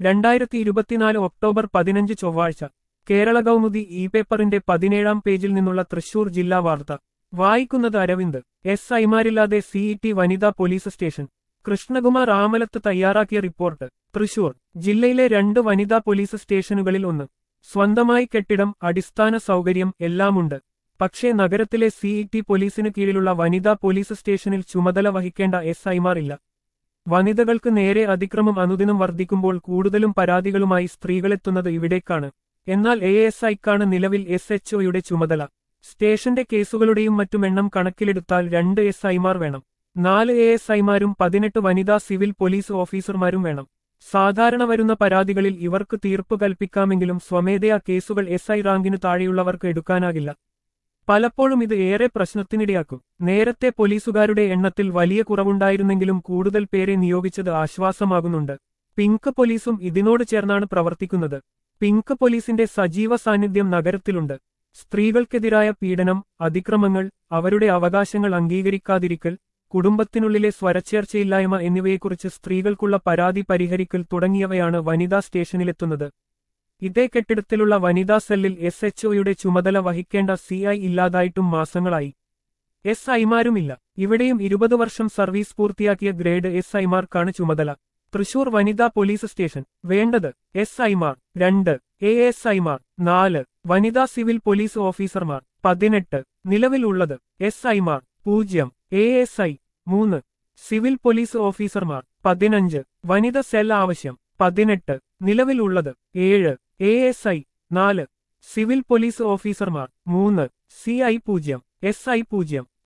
രണ്ടായിരത്തി ഇരുപത്തിനാല് ഒക്ടോബർ പതിനഞ്ച് ചൊവ്വാഴ്ച കേരള കൗമുദി ഇ പേപ്പറിന്റെ പതിനേഴാം പേജിൽ നിന്നുള്ള തൃശൂർ ജില്ലാ വാർത്ത വായിക്കുന്നത് അരവിന്ദ് എസ് ഐമാരില്ലാതെ സിഇടി വനിതാ പോലീസ് സ്റ്റേഷൻ കൃഷ്ണകുമാർ ആമലത്ത് തയ്യാറാക്കിയ റിപ്പോർട്ട് തൃശൂർ ജില്ലയിലെ രണ്ട് വനിതാ പോലീസ് സ്റ്റേഷനുകളിൽ ഒന്ന് സ്വന്തമായി കെട്ടിടം അടിസ്ഥാന സൗകര്യം എല്ലാമുണ്ട് പക്ഷേ നഗരത്തിലെ സിഇടി പോലീസിന് കീഴിലുള്ള വനിതാ പോലീസ് സ്റ്റേഷനിൽ ചുമതല വഹിക്കേണ്ട എസ് ഐമാർ ഇല്ല വനിതകൾക്ക് നേരെ അതിക്രമം അനുദിനം വർദ്ധിക്കുമ്പോൾ കൂടുതലും പരാതികളുമായി സ്ത്രീകളെത്തുന്നത് ഇവിടേക്കാണ് എന്നാൽ എ എസ് ഐക്കാണ് നിലവിൽ എസ് എച്ച് ഒയുടെ ചുമതല സ്റ്റേഷന്റെ കേസുകളുടെയും മറ്റും എണ്ണം കണക്കിലെടുത്താൽ രണ്ട് എസ് ഐമാർ വേണം നാല് എ എസ് ഐമാരും പതിനെട്ട് വനിതാ സിവിൽ പോലീസ് ഓഫീസർമാരും വേണം സാധാരണ വരുന്ന പരാതികളിൽ ഇവർക്ക് തീർപ്പ് കൽപ്പിക്കാമെങ്കിലും സ്വമേധയാ കേസുകൾ എസ് ഐ റാങ്കിന് താഴെയുള്ളവർക്ക് എടുക്കാനാകില്ല പലപ്പോഴും ഇത് ഏറെ പ്രശ്നത്തിനിടയാക്കും നേരത്തെ പോലീസുകാരുടെ എണ്ണത്തിൽ വലിയ കുറവുണ്ടായിരുന്നെങ്കിലും കൂടുതൽ പേരെ നിയോഗിച്ചത് ആശ്വാസമാകുന്നുണ്ട് പിങ്ക് പോലീസും ഇതിനോട് ചേർന്നാണ് പ്രവർത്തിക്കുന്നത് പിങ്ക് പോലീസിന്റെ സജീവ സാന്നിധ്യം നഗരത്തിലുണ്ട് സ്ത്രീകൾക്കെതിരായ പീഡനം അതിക്രമങ്ങൾ അവരുടെ അവകാശങ്ങൾ അംഗീകരിക്കാതിരിക്കൽ കുടുംബത്തിനുള്ളിലെ സ്വരച്ചേർച്ചയില്ലായ്മ എന്നിവയെക്കുറിച്ച് സ്ത്രീകൾക്കുള്ള പരാതി പരിഹരിക്കൽ തുടങ്ങിയവയാണ് വനിതാ സ്റ്റേഷനിലെത്തുന്നത് ഇതേ കെട്ടിടത്തിലുള്ള വനിതാ സെല്ലിൽ എസ് എച്ച് ഒയുടെ ചുമതല വഹിക്കേണ്ട സി ഐ ഇല്ലാതായിട്ടും മാസങ്ങളായി എസ് ഐമാരുമില്ല ഇവിടെയും ഇരുപത് വർഷം സർവീസ് പൂർത്തിയാക്കിയ ഗ്രേഡ് എസ് ഐമാർക്കാണ് ചുമതല തൃശൂർ വനിതാ പോലീസ് സ്റ്റേഷൻ വേണ്ടത് എസ് ഐമാർ രണ്ട് എ എസ് ഐമാർ നാല് വനിതാ സിവിൽ പോലീസ് ഓഫീസർമാർ പതിനെട്ട് നിലവിൽ ഉള്ളത് എസ് ഐമാർ പൂജ്യം എ എസ് ഐ മൂന്ന് സിവിൽ പോലീസ് ഓഫീസർമാർ പതിനഞ്ച് വനിത സെൽ ആവശ്യം പതിനെട്ട് നിലവിൽ ഉള്ളത് ഏഴ് എ എസ് ഐ നാല് സിവിൽ പോലീസ് ഓഫീസർമാർ മൂന്ന് സി ഐ പൂജ്യം എസ് ഐ പൂജ്യം